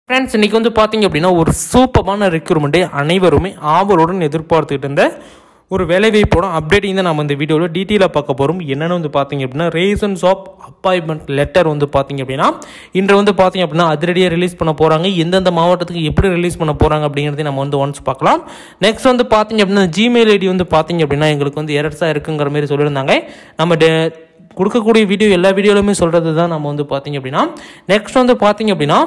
friends இன்றைக்கி வந்து பார்த்தீங்க அப்படின்னா ஒரு சூப்பரான ரெக்ரூட்மெண்ட்டை அனைவருமே ஆவலுடன் எதிர்பார்த்துக்கிட்டு இருந்த ஒரு வேலைவாய்ப்போட அப்டேட்டிங் தான் நம்ம இந்த வீடியோவில் டீட்டெயிலாக பார்க்க போகிறோம் என்னென்னு வந்து பார்த்தீங்க அப்படின்னா ரீசன்ஸ் ஆஃப் அப்பாயின்மெண்ட் லெட்டர் வந்து பார்த்தீங்க அப்படின்னா இன்று வந்து பார்த்தீங்க அப்படின்னா அதிரடியாக ரிலீஸ் பண்ண போகிறாங்க எந்தெந்த மாவட்டத்துக்கு எப்படி ரிலீஸ் பண்ண போகிறாங்க அப்படிங்கிறதையும் நம்ம வந்து ஒன்ஸ் பார்க்கலாம் நெக்ஸ்ட் வந்து பார்த்தீங்க அப்படின்னா ஜிமெயில் ஐடி வந்து பார்த்தீங்க அப்படின்னா எங்களுக்கு வந்து எரர்ஸாக இருக்குங்கிற மாதிரி சொல்லியிருந்தாங்க நம்ம டே கொடுக்கக்கூடிய வீடியோ எல்லா வீடியோலையுமே சொல்கிறது தான் நம்ம வந்து பார்த்தீங்க அப்படின்னா நெக்ஸ்ட் வந்து பார்த்தீங்க அப்படின்னா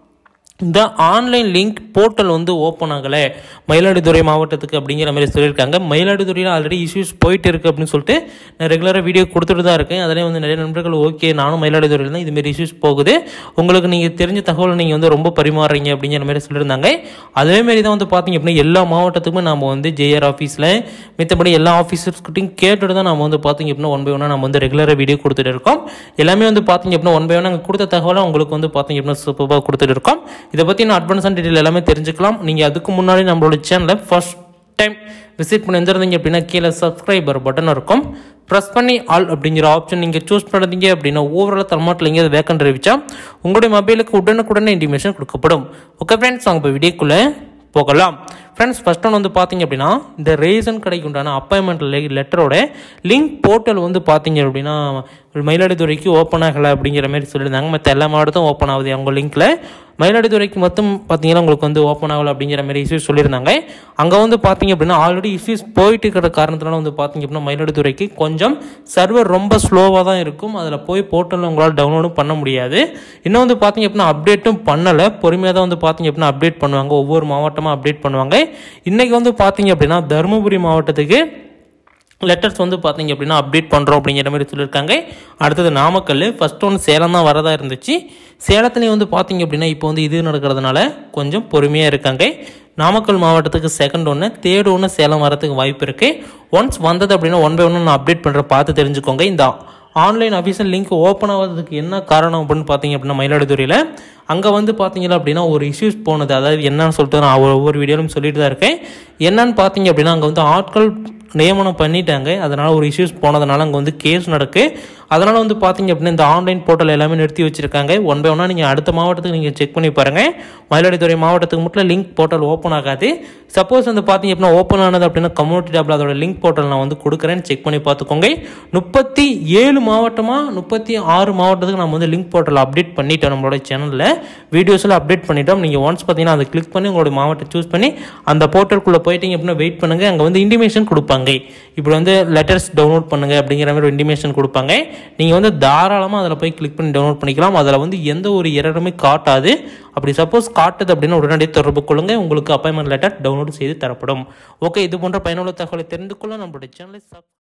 இந்த ஆன்லைன் லிங்க் போர்ட்டல் வந்து ஓப்பன் ஆகலை மயிலாடுதுறை மாவட்டத்துக்கு அப்படிங்கிற மாதிரி சொல்லியிருக்காங்க மயிலாடுதுறையில் ஆல்ரெடி இஷ்யூஸ் போயிட்டு இருக்குது அப்படின்னு சொல்லிட்டு நான் ரெகுலராக வீடியோ கொடுத்துட்டு தான் இருக்கேன் அதிலே வந்து நிறைய நண்பர்கள் ஓகே நானும் மயிலாடுதுறையில் தான் இதுமாரி இஷ்யூஸ் போகுது உங்களுக்கு நீங்கள் தெரிஞ்ச தகவலை நீங்கள் வந்து ரொம்ப பரிமாறுறீங்க அப்படிங்கிற மாதிரி சொல்லியிருந்தாங்க அதேமாரி தான் வந்து பார்த்தீங்க அப்படின்னா எல்லா மாவட்டத்துக்குமே நம்ம வந்து ஜேஆர் ஆஃபீஸில் மித்தபடி எல்லா ஆஃபீஸர்ஸ்கிட்டையும் கேட்டுட்டு தான் நம்ம வந்து பார்த்தீங்க அப்படின்னா ஒன் பை ஒன்னாக நம்ம வந்து ரெகுலராக வீடியோ கொடுத்துட்டு இருக்கோம் எல்லாமே வந்து பார்த்தீங்க அப்படின்னா ஒன் பை ஒன் நாங்கள் கொடுத்த தகவலை உங்களுக்கு வந்து பார்த்தீங்க அப்படின்னா சூப்பராக கொடுத்துட்டு இருக்கோம் இதை பற்றி நான் அட்வான்ஸான டீட்டெயில் எல்லாமே தெரிஞ்சுக்கலாம் நீங்கள் அதுக்கு முன்னாடி நம்மளோட சேனலை ஃபர்ஸ்ட் டைம் விசிட் பண்ணி வந்திருந்தீங்க அப்படின்னா கீழே சப்ஸ்கிரைபர் பட்டன் இருக்கும் ப்ரெஸ் பண்ணி ஆல் அப்படிங்கிற ஆப்ஷன் நீங்கள் சூஸ் பண்ணுறீங்க அப்படின்னா ஓவரால் தமிழ்நாட்டில் எங்கேயாவது வேக்கண்ட் அறிவிச்சா உங்களுடைய மொபைலுக்கு உடனுக்குடனே இன்டிமேஷன் கொடுக்கப்படும் ஓகே ஃப்ரெண்ட்ஸ் அவங்க இப்போ வீடியோக்குள்ளே போகலாம் ஃப்ரெண்ட்ஸ் ஃபஸ்ட் ஒன் வந்து பார்த்தீங்க அப்படின்னா இந்த ரேசன் கடைக்கு உண்டான அப்பாயின்மெண்ட் லெட்டரோட லிங்க் போர்ட்டல் வந்து பார்த்தீங்க அப்படின்னா மயிலாடுதுறைக்கு ஓப்பன் ஆகலை அப்படிங்கிற மாதிரி சொல்லியிருந்தாங்க மற்ற எல்லா மாவட்டத்தும் ஓப்பன் ஆகுது அவங்க லிங்க்கில் மயிலாடுதுறைக்கு மொத்தம் பார்த்தீங்கன்னா உங்களுக்கு வந்து ஓப்பன் ஆகலை அப்படிங்கிற மாதிரி இஷ்யூஸ் சொல்லியிருந்தாங்க அங்கே வந்து பார்த்தீங்க அப்படின்னா ஆல்ரெடி இஷ்யூஸ் போயிட்டு இருக்கிற காரணத்தினால வந்து பார்த்தீங்க அப்படின்னா மயிலாடுதுறைக்கு கொஞ்சம் சர்வர் ரொம்ப ஸ்லோவாக தான் இருக்கும் அதில் போய் போர்ட்டலில் உங்களால் டவுன்லோடும் பண்ண முடியாது இன்னும் வந்து பார்த்தீங்க அப்படின்னா அப்டேட்டும் பண்ணலை பொறுமையாக தான் வந்து பார்த்தீங்க அப்படின்னா அப்டேட் பண்ணுவாங்க ஒவ்வொரு மாவட்டமாக அப்டேட் பண்ணுவாங்க இன்றைக்கி வந்து பார்த்தீங்க அப்படின்னா தருமபுரி மாவட்டத்துக்கு லெட்டர்ஸ் வந்து பார்த்தீங்க அப்படின்னா அப்டேட் பண்ணுறோம் அப்படிங்கிற மாதிரி சொல்லியிருக்காங்க அடுத்தது நாமக்கல் ஃபஸ்ட் ஒன்று சேலம் தான் வரதா இருந்துச்சு சேலத்துலேயும் வந்து பார்த்தீங்க அப்படின்னா இப்போ வந்து இது நடக்கிறதுனால கொஞ்சம் பொறுமையாக இருக்காங்க நாமக்கல் மாவட்டத்துக்கு செகண்ட் ஒன்று தேர்ட் ஒன்று சேலம் வரதுக்கு வாய்ப்பு இருக்குது ஒன்ஸ் வந்தது அப்படின்னா ஒன் பை ஒன்று நான் அப்டேட் பண்ணுற பார்த்து தெரிஞ்சுக்கோங்க இந்த ஆன்லைன் அஃபீஷியல் லிங்க் ஓப்பன் ஆகிறதுக்கு என்ன காரணம் அப்படின்னு பார்த்தீங்க அப்படின்னா மயிலாடுதுறையில் அங்கே வந்து பார்த்தீங்கன்னா அப்படின்னா ஒரு இஷ்யூஸ் போனது அதாவது என்னன்னு சொல்லிட்டு நான் ஒவ்வொரு வீடியோலையும் சொல்லிட்டு தான் இருக்கேன் என்னன்னு பார்த்தீங்க அப்படின்னா அங்கே வந்து ஆட்கள் நியமனம் பண்ணிட்டாங்க அதனால் ஒரு இஷ்யூஸ் போனதுனால அங்கே வந்து கேஸ் நடக்கு அதனால் வந்து பார்த்தீங்க அப்படின்னா இந்த ஆன்லைன் போர்ட்டல் எல்லாமே நிறுத்தி வச்சுருக்காங்க ஒன் பை ஒன்னாக நீங்கள் அடுத்த மாவட்டத்துக்கு நீங்கள் செக் பண்ணி பாருங்கள் மயிலாடுதுறை மாவட்டத்துக்கு மட்டும் லிங்க் போர்ட்டல் ஓப்பன் ஆகாது சப்போஸ் வந்து பார்த்தீங்க அப்படின்னா ஓப்பன் ஆனது அப்படின்னா கம்யூனிட்டி டேப்பில் அதோட லிங்க் போர்ட்டல் நான் வந்து கொடுக்குறேன்னு செக் பண்ணி பார்த்துக்கோங்க முப்பத்தி ஏழு மாவட்டமாக முப்பத்தி ஆறு மாவட்டத்துக்கு நம்ம வந்து லிங்க் போர்ட்டல் அப்டேட் பண்ணிட்டோம் நம்மளோட சேனலில் வீடியோஸில் அப்டேட் பண்ணிட்டோம் நீங்கள் ஒன்ஸ் பார்த்தீங்கன்னா அதை கிளிக் பண்ணி உங்களோட மாவட்டம் சூஸ் பண்ணி அந்த போர்ட்டலுக்குள்ளே போயிட்டீங்க அப்படின்னா வெயிட் பண்ணுங்கள் அங்கே வந்து இன்டிமேஷன் கொடுப்பாங்க இப்படி வந்து லெட்டர்ஸ் டவுன்லோட் பண்ணுங்கள் அப்படிங்கிற மாதிரி ஒரு இன்டிமேஷன் கொடுப்பாங்க நீங்கள் வந்து தாராளமாக அதில் போய் கிளிக் பண்ணி டவுன்லோட் பண்ணிக்கலாம் அதில் வந்து எந்த ஒரு எரருமே காட்டாது அப்படி சப்போஸ் காட்டுது அப்படின்னா உடனடியாக தொடர்பு கொள்ளுங்கள் உங்களுக்கு அப்பாயின்மெண்ட் லெட்டர் டவுன்லோட் செய்து தரப்படும் ஓகே இது போன்ற பயனுள்ள தகவலை தெரிந்து கொள்ள நம்மளுடைய சேனலை சப்